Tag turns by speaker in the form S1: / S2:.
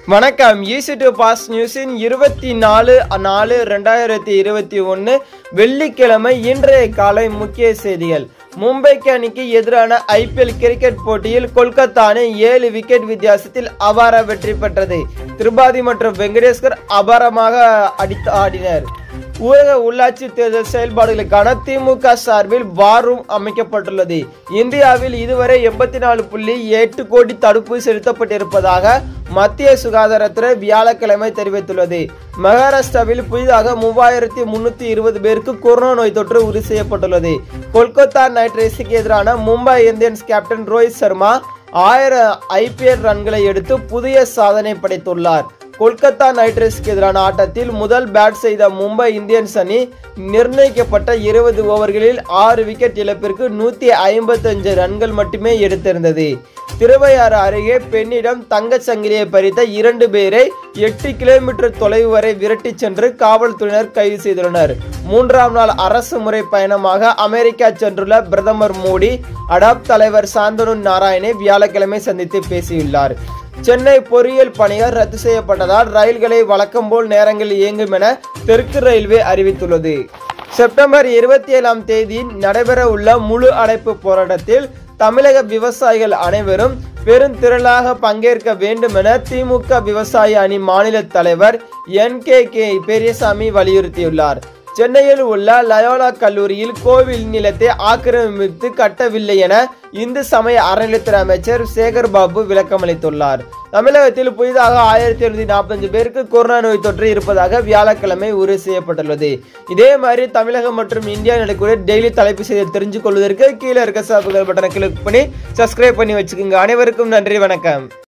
S1: வணக்கம் easy to pass நியூஸின் இருபத்தி நாலு நாலு ரெண்டாயிரத்தி இருபத்தி ஒன்று வெள்ளிக்கிழமை இன்றைய காலை முக்கிய செய்திகள் மும்பைக்கு அணிக்கு எதிரான ஐபிஎல் கிரிக்கெட் போட்டியில் கொல்கத்தா அணி ஏழு விக்கெட் வித்தியாசத்தில் அபார வெற்றி பெற்றது திரிபாதி மற்றும் வெங்கடேஸ்வர் அபாரமாக அடித்து ஆடினர் ஊரக உள்ளாட்சி தேர்தல் செயல்பாடுகளுக்கான திமுக சார்பில் வார் ரூம் அமைக்கப்பட்டுள்ளது இந்தியாவில் இதுவரை எண்பத்தி நாலு புள்ளி எட்டு கோடி தடுப்பூசி செலுத்தப்பட்டிருப்பதாக மத்திய சுகாதாரத்துறை வியாழக்கிழமை தெரிவித்துள்ளது மகாராஷ்டிராவில் புதிதாக மூவாயிரத்தி முன்னூத்தி இருபது பேருக்கு கொரோனா நோய் தொற்று உறுதி செய்யப்பட்டுள்ளது கொல்கத்தா நைட் ரைடர்ஸுக்கு எதிரான மும்பை இந்தியன்ஸ் கேப்டன் ரோஹித் சர்மா ஆயிரம் ஐபிஎல் ரன்களை எடுத்து புதிய சாதனை படைத்துள்ளார் கொல்கத்தா நைட் ரைடர்ஸ்க்கு எதிரான ஆட்டத்தில் முதல் பேட் செய்த மும்பை இந்தியன்ஸ் அணி நிர்ணயிக்கப்பட்ட இருபது ஓவர்களில் ஆறு விக்கெட் இழப்பிற்கு நூத்தி ஐம்பத்தஞ்சு ரன்கள் மட்டுமே எடுத்திருந்தது திருவையாறு அருகே பெண்ணிடம் தங்கச் சங்கிலியை பறித்த இரண்டு பேரை எட்டு கிலோமீட்டர் தொலைவு வரை விரட்டிச் சென்று காவல்துறையினர் கைது செய்துள்ளனர் மூன்றாம் நாள் அரசு முறை பயணமாக அமெரிக்கா சென்றுள்ள பிரதமர் மோடி அடாப் தலைவர் சாந்தனு நாராயணை வியாழக்கிழமை சந்தித்து பேசியுள்ளார் சென்னை பொறியியல் பணிகள் ரத்து செய்யப்பட்டதால் ரயில்களை வழக்கம் போல் நேரங்களில் இயங்கும் என தெற்கு ரயில்வே அறிவித்துள்ளது செப்டம்பர் இருபத்தி ஏழாம் தேதி நடைபெற உள்ள முழு அடைப்பு போராட்டத்தில் தமிழக விவசாயிகள் அனைவரும் பெருந்திரளாக பங்கேற்க வேண்டும் என திமுக விவசாய அணி மாநில தலைவர் என் கே கே பெரியசாமி வலியுறுத்தியுள்ளார் சென்னையில் உள்ள லயோலா கல்லூரியில் கோவில் நிலத்தை ஆக்கிரமித்து கட்டவில்லை என இந்து சமய அறநிலையத்துறை அமைச்சர் சேகர் பாபு விளக்கமளித்துள்ளார் தமிழகத்தில் புதிதாக ஆயிரத்தி எழுநூத்தி நாற்பத்தஞ்சு பேருக்கு கொரோனா நோய் தொற்று இருப்பதாக வியாழக்கிழமை உறுதி செய்யப்பட்டுள்ளது இதே மாதிரி தமிழகம் மற்றும் இந்தியா நடக்கூடிய டெய்லி தலைப்பு செய்தியை தெரிஞ்சு கொள்வதற்கு கீழே இருக்க சபுகள் பட்டனை கிளிக் பண்ணி சப்ஸ்கிரைப் பண்ணி வச்சுக்கோங்க அனைவருக்கும் நன்றி வணக்கம்